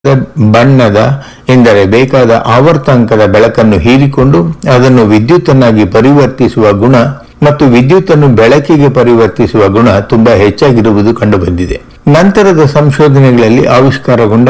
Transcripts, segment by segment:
ಬಣ್ಣದ ಎಂದರೆ ಬೇಕಾದ ಆವರ್ತಾಂಕದ ಬೆಳಕನ್ನು ಹೀರಿಕೊಂಡು ಅದನ್ನು ವಿದ್ಯುತ್ತನ್ನಾಗಿ ಪರಿವರ್ತಿಸುವ ಗುಣ ಮತ್ತು ವಿದ್ಯುತ್ತನ್ನು ಬೆಳಕಿಗೆ ಪರಿವರ್ತಿಸುವ ಗುಣ ತುಂಬಾ ಹೆಚ್ಚಾಗಿರುವುದು ಕಂಡುಬಂದಿದೆ ನಂತರದ ಸಂಶೋಧನೆಗಳಲ್ಲಿ ಆವಿಷ್ಕಾರಗೊಂಡ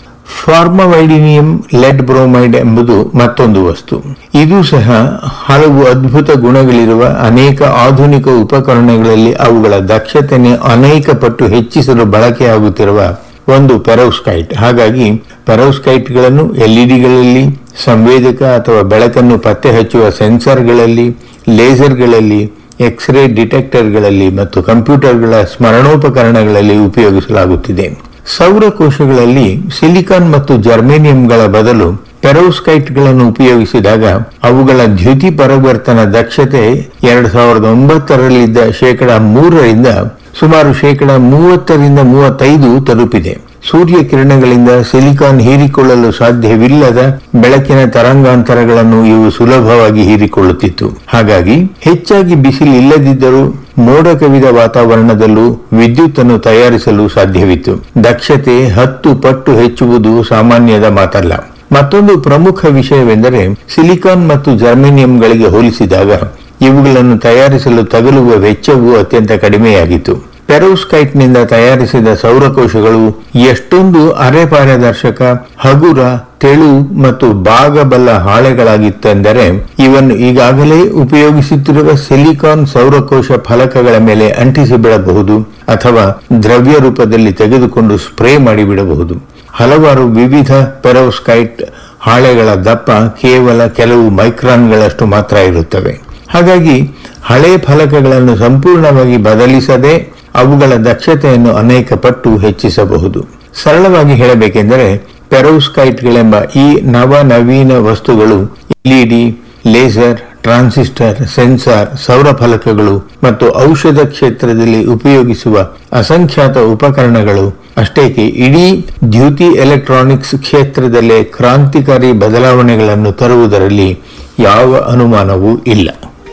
ಫಾರ್ಮವೈಡಿನಿಯಂ ಲೆಡ್ ಬ್ರೋಮೈಡ್ ಎಂಬುದು ಮತ್ತೊಂದು ವಸ್ತು ಇದು ಸಹ ಹಲವು ಅದ್ಭುತ ಗುಣಗಳಿರುವ ಅನೇಕ ಆಧುನಿಕ ಉಪಕರಣಗಳಲ್ಲಿ ಅವುಗಳ ದಕ್ಷತೆಯನ್ನು ಅನೇಕ ಪಟ್ಟು ಹೆಚ್ಚಿಸಲು ಬಳಕೆಯಾಗುತ್ತಿರುವ ಒಂದು ಪೆರೋಸ್ಕೈಟ್ ಹಾಗಾಗಿ ಪೆರೋಸ್ಕೈಟ್ಗಳನ್ನು ಎಲ್ಇಡಿಗಳಲ್ಲಿ ಸಂವೇದಕ ಅಥವಾ ಬೆಳಕನ್ನು ಪತ್ತೆ ಹಚ್ಚುವ ಸೆನ್ಸರ್ಗಳಲ್ಲಿ ಲೇಸರ್ಗಳಲ್ಲಿ ಎಕ್ಸ್ರೇ ಡಿಟೆಕ್ಟರ್ಗಳಲ್ಲಿ ಮತ್ತು ಕಂಪ್ಯೂಟರ್ಗಳ ಸ್ಮರಣೋಪಕರಣಗಳಲ್ಲಿ ಉಪಯೋಗಿಸಲಾಗುತ್ತಿದೆ ಸೌರಕೋಶಗಳಲ್ಲಿ ಸಿಲಿಕಾನ್ ಮತ್ತು ಜರ್ಮೇನಿಯಂಗಳ ಬದಲು ಪೆರೋಸ್ಕೈಟ್ಗಳನ್ನು ಉಪಯೋಗಿಸಿದಾಗ ಅವುಗಳ ದ್ಯುತಿ ಪರಿವರ್ತನ ದಕ್ಷತೆ ಎರಡ್ ಸಾವಿರದ ಒಂಬತ್ತರಲ್ಲಿದ್ದ ಶೇಕಡ ಮೂರರಿಂದ ಸುಮಾರು ಶೇಕಡ ಮೂವತ್ತರಿಂದ ಮೂವತ್ತೈದು ತಲುಪಿದೆ ಸೂರ್ಯ ಕಿರಣಗಳಿಂದ ಸಿಲಿಕಾನ್ ಹೀರಿಕೊಳ್ಳಲು ಸಾಧ್ಯವಿಲ್ಲದ ಬೆಳಕಿನ ತರಂಗಾಂತರಗಳನ್ನು ಇವು ಸುಲಭವಾಗಿ ಹೀರಿಕೊಳ್ಳುತ್ತಿತ್ತು ಹಾಗಾಗಿ ಹೆಚ್ಚಾಗಿ ಬಿಸಿಲು ಇಲ್ಲದಿದ್ದರೂ ಮೋಡ ಕವಿದ ವಾತಾವರಣದಲ್ಲೂ ವಿದ್ಯುತ್ ಅನ್ನು ತಯಾರಿಸಲು ಸಾಧ್ಯವಿತ್ತು ದಕ್ಷತೆ ಹತ್ತು ಪಟ್ಟು ಹೆಚ್ಚುವುದು ಸಾಮಾನ್ಯದ ಮಾತಲ್ಲ ಮತ್ತೊಂದು ಪ್ರಮುಖ ವಿಷಯವೆಂದರೆ ಸಿಲಿಕಾನ್ ಮತ್ತು ಜರ್ಮೇನಿಯಂಗಳಿಗೆ ಹೋಲಿಸಿದಾಗ ಇವುಗಳನ್ನು ತಯಾರಿಸಲು ತಗಲುವ ವೆಚ್ಚವು ಅತ್ಯಂತ ಕಡಿಮೆಯಾಗಿತ್ತು ಪೆರೋಸ್ಕೈಟ್ನಿಂದ ತಯಾರಿಸಿದ ಸೌರಕೋಶಗಳು ಎಷ್ಟೊಂದು ಅರೆ ಪಾರದರ್ಶಕ ಹಗುರ ತೆಳು ಮತ್ತು ಬಾಗಬಲ್ಲ ಹಾಳೆಗಳಾಗಿತ್ತೆಂದರೆ ಇವನ್ನು ಈಗಾಗಲೇ ಉಪಯೋಗಿಸುತ್ತಿರುವ ಸಿಲಿಕಾನ್ ಸೌರಕೋಶ ಫಲಕಗಳ ಮೇಲೆ ಅಂಟಿಸಿ ಬಿಡಬಹುದು ಅಥವಾ ದ್ರವ್ಯ ರೂಪದಲ್ಲಿ ತೆಗೆದುಕೊಂಡು ಸ್ಪ್ರೇ ಮಾಡಿಬಿಡಬಹುದು ಹಲವಾರು ವಿವಿಧ ಪೆರೋಸ್ಕೈಟ್ ಹಾಳೆಗಳ ದಪ್ಪ ಕೇವಲ ಕೆಲವು ಮೈಕ್ರಾನ್ಗಳಷ್ಟು ಮಾತ್ರ ಇರುತ್ತವೆ ಹಾಗಾಗಿ ಹಳೆ ಫಲಕಗಳನ್ನು ಸಂಪೂರ್ಣವಾಗಿ ಬದಲಿಸದೆ ಅವುಗಳ ದಕ್ಷತೆಯನ್ನು ಅನೇಕ ಪಟ್ಟು ಹೆಚ್ಚಿಸಬಹುದು ಸರಳವಾಗಿ ಹೇಳಬೇಕೆಂದರೆ ಪೆರೋಸ್ಕೈಟ್ಗಳೆಂಬ ಈ ನವನವೀನ ವಸ್ತುಗಳು ಎಲ್ಇಡಿ ಲೇಸರ್ ಟ್ರಾನ್ಸಿಸ್ಟರ್ ಸೆನ್ಸಾರ್ ಸೌರ ಫಲಕಗಳು ಮತ್ತು ಔಷಧ ಕ್ಷೇತ್ರದಲ್ಲಿ ಉಪಯೋಗಿಸುವ ಅಸಂಖ್ಯಾತ ಉಪಕರಣಗಳು ಅಷ್ಟೇಕೆ ಇಡೀ ದ್ಯುತಿ ಎಲೆಕ್ಟ್ರಾನಿಕ್ಸ್ ಕ್ಷೇತ್ರದಲ್ಲೇ ಕ್ರಾಂತಿಕಾರಿ ಬದಲಾವಣೆಗಳನ್ನು ತರುವುದರಲ್ಲಿ ಯಾವ ಅನುಮಾನವೂ ಇಲ್ಲ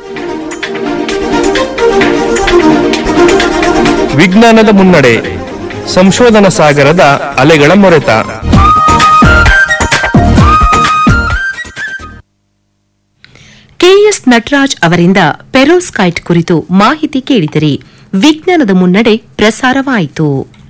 ವಿಜ್ಞಾನದ ಮುನ್ನಡೆ ಸಂಶೋಧನಾ ಸಾಗರದ ಅಲೆಗಳ ಮೊರೆತ ಕೆಎಸ್ ನಟರಾಜ್ ಅವರಿಂದ ಪೆರೋಸ್ಕೈಟ್ ಕುರಿತು ಮಾಹಿತಿ ಕೇಳಿದಿರಿ ವಿಜ್ಞಾನದ ಮುನ್ನಡೆ ಪ್ರಸಾರವಾಯಿತು